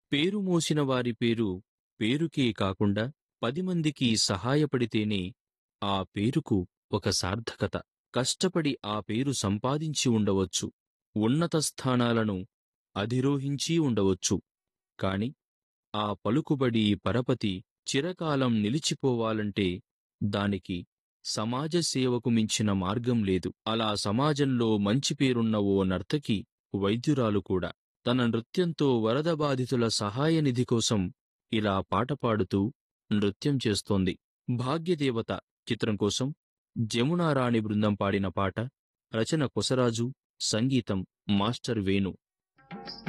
పేరు మోసిన వారి పేరు పేరుకే కాకుండా పది మందికి సహాయపడితేనే ఆ పేరుకు ఒక సార్థకత కష్టపడి ఆ పేరు సంపాదించి ఉండవచ్చు ఉన్నత స్థానాలను అధిరోహించి ఉండవచ్చు కాని ఆ పలుకుబడి పరపతి చిరకాలం నిలిచిపోవాలంటే దానికి సమాజ సేవకు మించిన మార్గం లేదు అలా సమాజంలో మంచి పేరున్న ఓ నర్తకి వైద్యురాలు కూడా తన నృత్యంతో వరద బాధితుల సహాయ నిధి కోసం ఇలా పాట పాడుతూ నృత్యం చేస్తోంది భాగ్యదేవత చిత్రం కోసం జమునారాణి బృందం పాడిన పాట రచన కొసరాజు సంగీతం మాస్టర్ వేణు